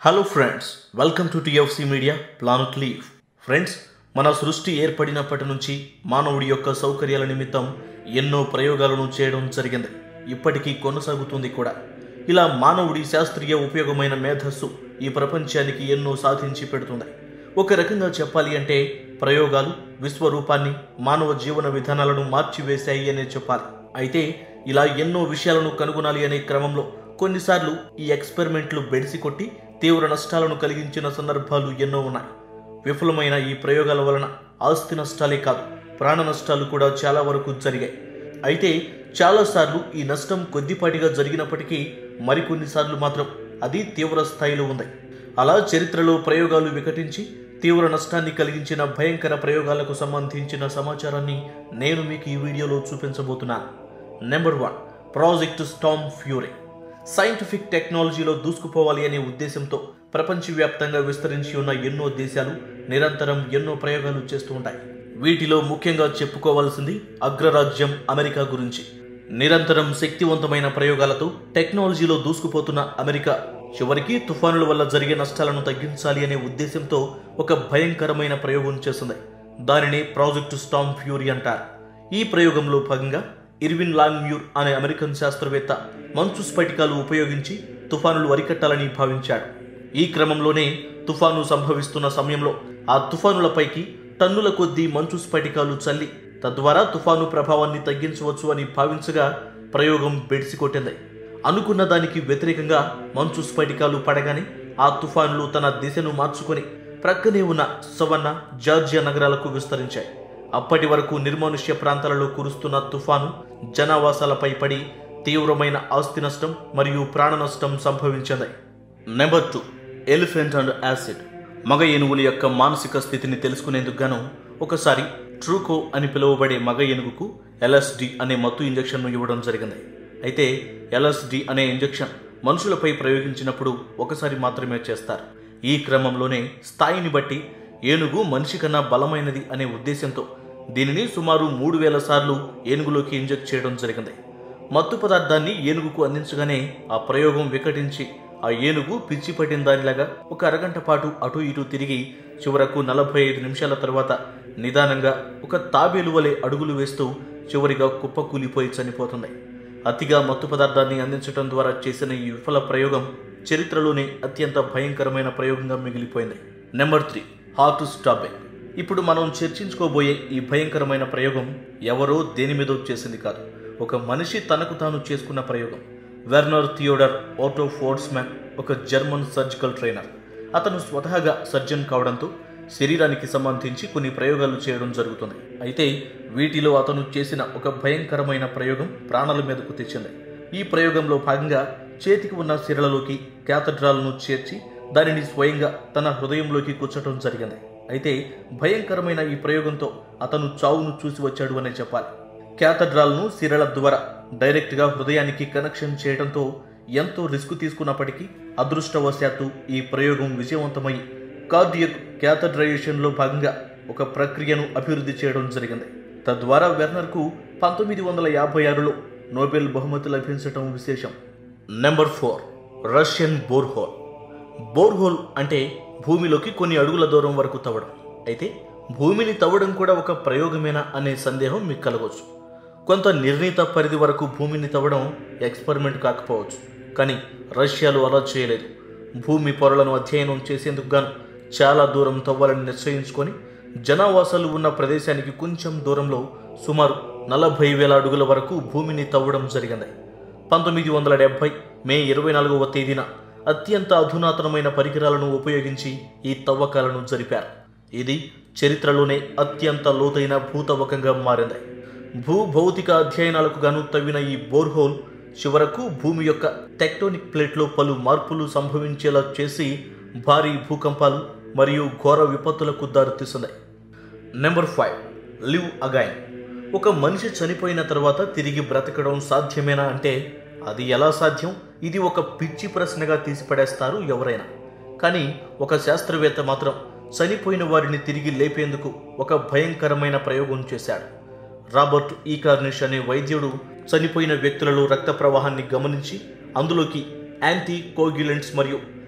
Hello friends welcome to TFC media planet leave friends మన సృష్టి ఏర్పడినప్పటి నుంచి మానవుడి యొక్క సౌకర్యాల నిమిత్తం ఎన్నో ప్రయోగాలను చేయడం జరిగింది ఇప్పటికీ కొనసాగుతుంది కూడా ఇలా మానవుడి శాస్త్రీయ ఉపయోగమైన మేధస్సు ఈ ప్రపంచానికి ఎన్నో సాధించి పెడుతుంది ఒక రకంగా చెప్పాలి అంటే ప్రయోగాలు విశ్వరూపాన్ని మానవ జీవన విధానాలను మార్చివేశాయి అనే చెప్పాలి అయితే ఇలా ఎన్నో విషయాలను కనుగొనాలి అనే క్రమంలో కొన్నిసార్లు ఈ ఎక్స్పెరిమెంట్లు బెడిసి కొట్టి తీవ్ర నష్టాలను కలిగించిన సందర్భాలు ఎన్నో ఉన్నాయి విఫలమైన ఈ ప్రయోగాల వలన ఆస్తి నష్టాలే కాదు ప్రాణ నష్టాలు కూడా చాలా వరకు జరిగాయి అయితే చాలాసార్లు ఈ నష్టం కొద్దిపాటిగా జరిగినప్పటికీ మరికొన్నిసార్లు మాత్రం అది తీవ్ర స్థాయిలో ఉంది అలా చరిత్రలో ప్రయోగాలు వికటించి తీవ్ర నష్టాన్ని కలిగించిన భయంకర ప్రయోగాలకు సంబంధించిన సమాచారాన్ని నేను మీకు ఈ వీడియోలో చూపించబోతున్నాను number one project stormfury scientific టెక్నాలజీలో దూసుకుపోవాలి అనే ఉద్దేశంతో ప్రపంచవ్యాప్తంగా విస్తరించి ఉన్న ఎన్నో దేశాలు నిరంతరం ఎన్నో ప్రయోగాలు చేస్తూ ఉంటాయి వీటిలో ముఖ్యంగా చెప్పుకోవాల్సింది అగ్రరాజ్యం అమెరికా గురించి నిరంతరం శక్తివంతమైన ప్రయోగాలతో టెక్నాలజీలో దూసుకుపోతున్న అమెరికా చివరికి తుఫానుల వల్ల జరిగే నష్టాలను తగ్గించాలి అనే ఉద్దేశంతో ఒక భయంకరమైన ప్రయోగం చేస్తుంది దానిని ప్రాజెక్టు స్టామ్ ఫ్యూరీ అంటారు ఈ ప్రయోగంలో భాగంగా ఇర్విన్ లాంగ్మ్యూర్ అనే అమెరికన్ శాస్త్రవేత్త మంచు స్ఫటికాలు ఉపయోగించి తుఫానులు అరికట్టాలని భావించాడు ఈ క్రమంలోనే తుఫాను సంభవిస్తున్న సమయంలో ఆ తుఫానులపైకి టన్నుల కొద్దీ మంచు స్ఫటికాలు చల్లి తద్వారా తుఫాను ప్రభావాన్ని తగ్గించవచ్చు అని భావించగా ప్రయోగం బెడిసికొట్టింది అనుకున్న దానికి వ్యతిరేకంగా మంచు స్ఫటికాలు పడగానే ఆ తుఫానులు తన దిశను మార్చుకొని ప్రక్కనే ఉన్న సవన్న జార్జియా నగరాలకు విస్తరించాయి అప్పటి వరకు నిర్మానుష్య ప్రాంతాలలో కురుస్తున్న తుఫాను జనావాసాలపై పడి తీవ్రమైన ఆస్తి నష్టం మరియు ప్రాణ నష్టం సంభవించింది number two elephant and acid మగ ఏనుగుల యొక్క మానసిక స్థితిని తెలుసుకునేందుకు గాను ఒకసారి ట్రూకో అని పిలువబడే మగ ఏనుగుకు ఎల్ఎస్డి అనే మత్తు ఇంజెక్షన్ను ఇవ్వడం జరిగింది అయితే ఎల్ఎస్డి అనే ఇంజెక్షన్ మనుషులపై ప్రయోగించినప్పుడు ఒకసారి మాత్రమే చేస్తారు ఈ క్రమంలోనే స్థాయిని బట్టి ఏనుగు మనిషి కన్నా బలమైనది అనే ఉద్దేశంతో దీనిని సుమారు మూడు వేల సార్లు ఏనుగులోకి ఇంజెక్ట్ చేయడం జరిగింది మత్తు పదార్థాన్ని ఏనుగుకు అందించగానే ఆ ప్రయోగం వికటించి ఆ ఏనుగు పిచ్చి పట్టిన దానిలాగా ఒక అరగంట పాటు అటు ఇటు తిరిగి చివరకు నలభై ఐదు నిమిషాల తర్వాత నిదానంగా ఒక తాబేలు వలె అడుగులు వేస్తూ చివరిగా కుప్పకూలిపోయి చనిపోతుంది అతిగా మత్తు పదార్థాన్ని అందించడం ద్వారా చేసిన ఈ విఫల ప్రయోగం చరిత్రలోనే అత్యంత భయంకరమైన ప్రయోగంగా మిగిలిపోయింది నెంబర్ త్రీ హార్ట్ స్టాపింగ్ ఇప్పుడు మనం చర్చించుకోబోయే ఈ భయంకరమైన ప్రయోగం ఎవరో దేని మీదో చేసింది కాదు ఒక మనిషి తనకు తాను చేసుకున్న ప్రయోగం వెర్నర్ థియోడర్ ఓటో ఫోర్డ్స్మ్యాన్ ఒక జర్మన్ సర్జికల్ ట్రైనర్ అతను స్వతహాగా సర్జన్ కావడంతో శరీరానికి సంబంధించి కొన్ని ప్రయోగాలు చేయడం జరుగుతుంది అయితే వీటిలో అతను చేసిన ఒక భయంకరమైన ప్రయోగం ప్రాణాల మీదకు తెచ్చింది ఈ ప్రయోగంలో భాగంగా చేతికి ఉన్న సిరలలోకి క్యాథడ్రాల్ను చేర్చి దానిని స్వయంగా తన హృదయంలోకి కూర్చటం జరిగింది అయితే భయంకరమైన ఈ ప్రయోగంతో అతను చావును చూసి వచ్చాడు అనే చెప్పాలి క్యాథడ్రాల్ను సిరల ద్వారా డైరెక్ట్గా హృదయానికి కనెక్షన్ చేయడంతో ఎంతో రిస్క్ తీసుకున్నప్పటికీ అదృష్టవశాత్తు ఈ ప్రయోగం విజయవంతమై కార్డియక్ క్యాథడ్రైజేషన్లో భాగంగా ఒక ప్రక్రియను అభివృద్ధి చేయడం జరిగింది తద్వారా వెర్నర్కు పంతొమ్మిది వందల యాభై ఆరులో నోబెల్ బహుమతి లభించడం విశేషం number four Russian borehole borehole అంటే భూమిలోకి కొన్ని అడుగుల దూరం వరకు తవ్వడం అయితే భూమిని తవ్వడం కూడా ఒక ప్రయోగమేనా అనే సందేహం మీకు కలగవచ్చు కొంత నిర్ణీత పరిధి వరకు భూమిని తవ్వడం ఎక్స్పెరిమెంట్ కాకపోవచ్చు కానీ రష్యాలో అలా చేయలేదు భూమి పొరలను అధ్యయనం చేసేందుకు గాను చాలా దూరం తవ్వాలని నిశ్చయించుకొని జనావాసాలు ఉన్న ప్రదేశానికి కొంచెం దూరంలో సుమారు నలభై వేల అడుగుల వరకు భూమిని తవ్వడం జరిగింది పంతొమ్మిది వందల డెబ్బై మే ఇరవై నాలుగవ తేదీన అత్యంత అధునాతనమైన పరికరాలను ఉపయోగించి ఈ తవ్వకాలను జరిపారు ఇది చరిత్రలోనే అత్యంత లోతైన భూతవ్వకంగా మారింది భూభౌతిక అధ్యయనాలకు గాను తవ్విన ఈ బోర్హోల్ చివరకు భూమి యొక్క టెక్టోనిక్ ప్లేట్లో పలు మార్పులు సంభవించేలా చేసి భారీ భూకంపాలు మరియు ఘోర విపత్తులకు దారితీస్తుంది నెంబర్ ఫైవ్ లివ్ అగైన్ ఒక మనిషి చనిపోయిన తర్వాత తిరిగి బ్రతకడం సాధ్యమేనా అంటే అది ఎలా సాధ్యం ఇది ఒక పిచ్చి ప్రశ్నగా తీసిపడేస్తారు ఎవరైనా కానీ ఒక శాస్త్రవేత్త మాత్రం చనిపోయిన వారిని తిరిగి లేపేందుకు ఒక భయంకరమైన ప్రయోగం చేశాడు రాబర్ట్ ఈ కార్నిష్ అనే వైద్యుడు చనిపోయిన వ్యక్తులలో రక్త ప్రవాహాన్ని గమనించి అందులోకి యాంటీ కోగ్యులెంట్స్ మరియు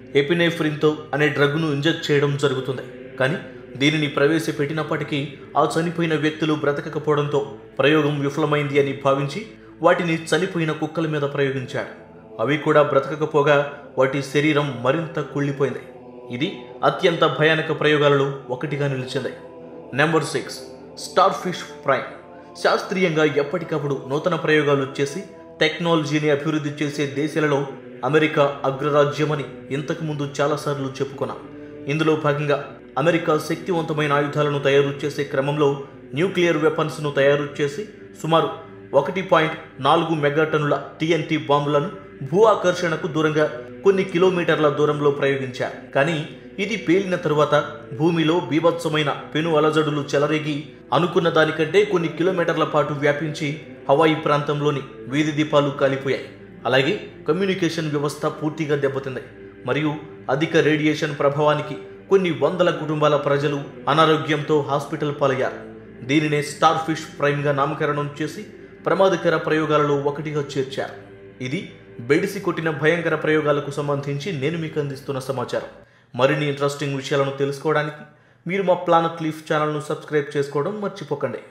ఎపినేఫ్రిన్తో అనే డ్రగ్ను ఇంజెక్ట్ చేయడం జరుగుతుంది కానీ దీనిని ప్రవేశపెట్టినప్పటికీ ఆ చనిపోయిన వ్యక్తులు బ్రతకకపోవడంతో ప్రయోగం విఫలమైంది అని భావించి వాటిని చనిపోయిన కుక్కల మీద ప్రయోగించాడు అవి కూడా బ్రతకకపోగా వాటి శరీరం మరింత కుళ్ళిపోయింది ఇది అత్యంత భయానక ప్రయోగాలలో ఒకటిగా నిలిచింది number six starfish prime శాస్త్రీయంగా ఎప్పటికప్పుడు నూతన ప్రయోగాలు చేసి టెక్నాలజీని అభివృద్ధి చేసే దేశాలలో అమెరికా అగ్రరాజ్యమని ఇంతకుముందు చాలాసార్లు చెప్పుకున్నాం ఇందులో భాగంగా అమెరికా శక్తివంతమైన ఆయుధాలను తయారు చేసే క్రమంలో న్యూక్లియర్ వెపన్స్ను తయారు చేసి సుమారు ఒకటి పాయింట్ నాలుగు మెగాటన్నుల టీఎన్టీ బాంబులను భూ ఆకర్షణకు దూరంగా కొన్ని కిలోమీటర్ల దూరంలో ప్రయోగించారు కానీ ఇది పేలిన తరువాత భూమిలో బీభత్సమైన పెను అలజడులు చెలరేగి అనుకున్న దానికంటే కొన్ని కిలోమీటర్ల పాటు వ్యాపించి హవాయి ప్రాంతంలోని వీధి దీపాలు కాలిపోయాయి అలాగే కమ్యూనికేషన్ వ్యవస్థ పూర్తిగా దెబ్బతింది మరియు అధిక రేడియేషన్ ప్రభావానికి కొన్ని వందల కుటుంబాల ప్రజలు అనారోగ్యంతో హాస్పిటల్ పాలయ్యారు దీనినే స్టార్ ఫిష్ ప్రైమ్గా నామకరణం చేసి ప్రమాదకర ప్రయోగాలలో ఒకటిగా చేర్చారు ఇది బెడిసి కొట్టిన భయంకర ప్రయోగాలకు సంబంధించి నేను మీకు అందిస్తున్న సమాచారం మరిన్ని ఇంట్రెస్టింగ్ విషయాలను తెలుసుకోవడానికి మీరు మా ప్లానెట్ లీఫ్ ఛానల్ను సబ్స్క్రైబ్ చేసుకోవడం మర్చిపోకండి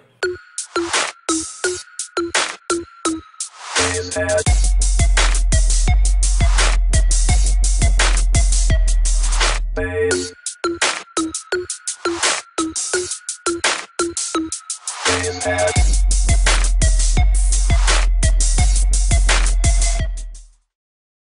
His head.